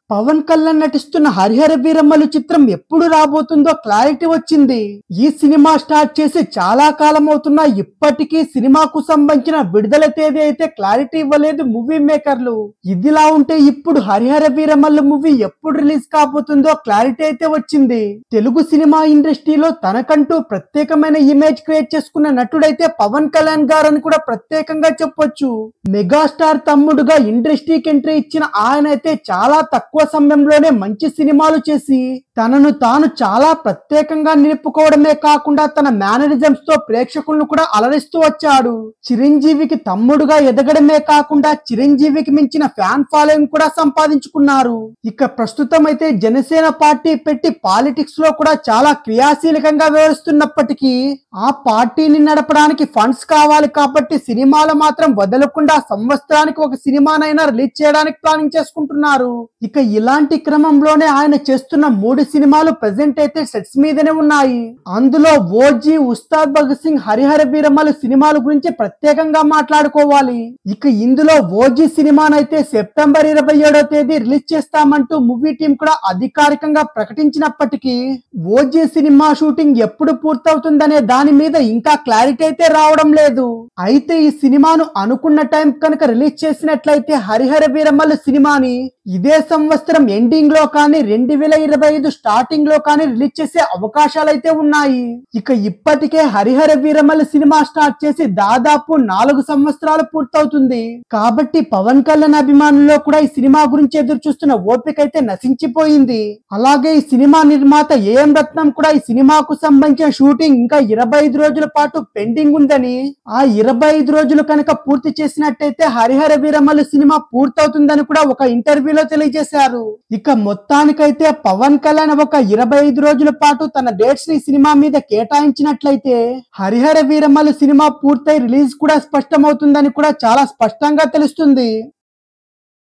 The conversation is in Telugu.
పవన్ కళ్యాణ్ నటిస్తున్న హరిహర వీరమ్మలు చిత్రం ఎప్పుడు రాబోతుందో క్లారిటీ వచ్చింది ఈ సినిమా స్టార్ట్ చేసి చాలా కాలం అవుతున్నా ఇప్పటికీ సినిమాకు సంబంధించిన విడుదల తేదీ అయితే క్లారిటీ ఇవ్వలేదు మూవీ మేకర్లు ఇదిలా ఉంటే ఇప్పుడు హరిహర వీరమ్మలు మూవీ ఎప్పుడు రిలీజ్ కాబోతుందో క్లారిటీ అయితే వచ్చింది తెలుగు సినిమా ఇండస్ట్రీలో తనకంటూ ప్రత్యేకమైన ఇమేజ్ క్రియేట్ చేసుకున్న నటుడైతే పవన్ కళ్యాణ్ గారు అని కూడా ప్రత్యేకంగా చెప్పొచ్చు మెగాస్టార్ తమ్ముడుగా ఇండస్ట్రీకి ఎంట్రీ ఇచ్చిన ఆయన అయితే చాలా తక్కువ సమయంలోనే మంచి సినిమాలు చేసి తనను తాను చాలా ప్రత్యేకంగా నిలుపుకోవడమే కాకుండా తన మేనరిజమ్స్ తో ప్రేక్షకులను కూడా అలరిస్తూ వచ్చాడు చిరంజీవికి తమ్ముడుగా ఎదగడమే కాకుండా చిరంజీవికి మించిన ఫ్యాన్ ఫాలోయింగ్ కూడా సంపాదించుకున్నారు ఇక ప్రస్తుతం అయితే జనసేన పార్టీ పెట్టి పాలిటిక్స్ లో కూడా చాలా క్రియాశీలకంగా వ్యవహరిస్తున్నప్పటికీ ఆ పార్టీని నడపడానికి ఫండ్స్ కావాలి కాబట్టి సినిమాలు మాత్రం వదలకుండా సంవత్సరానికి ఒక సినిమానైనా రిలీజ్ చేయడానికి ప్లానింగ్ చేసుకుంటున్నారు ఇక ఇలాంటి క్రమంలోనే ఆయన చేస్తున్న మూడు సినిమాలు ప్రెసెంట్ అయితే సెట్స్ మీదనే ఉన్నాయి అందులో ఓజీ ఉస్తాద్ భగత్ సింగ్ హరిహర వీరమ్మలు సినిమాల గురించి ప్రత్యేకంగా మాట్లాడుకోవాలి ఇక ఇందులో ఓజీ సినిమానైతే సెప్టెంబర్ ఇరవై ఏడో తేదీ రిలీజ్ చేస్తామంటూ మూవీ టీం కూడా అధికారికంగా ప్రకటించినప్పటికీ ఓజీ సినిమా షూటింగ్ ఎప్పుడు పూర్తవుతుందనే దాని మీద ఇంకా క్లారిటీ అయితే రావడం లేదు అయితే ఈ సినిమాను అనుకున్న టైం కనుక రిలీజ్ చేసినట్లయితే హరిహర వీరమ్మలు సినిమాని ఇదే సంవత్సరం ఎండింగ్ లో కానీ రెండు వేల ఇరవై ఐదు స్టార్టింగ్ లో కానీ రిలీజ్ చేసే అవకాశాలు అయితే ఉన్నాయి ఇక ఇప్పటికే హరిహర వీరమ్మల సినిమా స్టార్ట్ చేసి దాదాపు నాలుగు సంవత్సరాలు పూర్తవుతుంది కాబట్టి పవన్ కళ్యాణ్ అభిమానుల్లో కూడా ఈ సినిమా గురించి ఎదురు చూస్తున్న ఓపిక అయితే నశించిపోయింది అలాగే ఈ సినిమా నిర్మాత ఏఎం రత్నం కూడా ఈ సినిమాకు సంబంధించిన షూటింగ్ ఇంకా ఇరవై ఐదు రోజుల పాటు పెండింగ్ ఉందని ఆ ఇరవై ఐదు రోజులు కనుక పూర్తి చేసినట్టయితే హరిహర వీరమ్మలు సినిమా పూర్తవుతుందని కూడా ఒక ఇంటర్వ్యూలో తెలియజేశారు ఇక మొత్తానికైతే పవన్ కళ్యాణ్ ఒక ఇరవై ఐదు రోజుల పాటు తన డేట్స్ ని సినిమా మీద కేటాయించినట్లయితే హరిహర వీరమ్మలు సినిమా పూర్తయి రిలీజ్ కూడా స్పష్టమవుతుందని కూడా చాలా స్పష్టంగా తెలుస్తుంది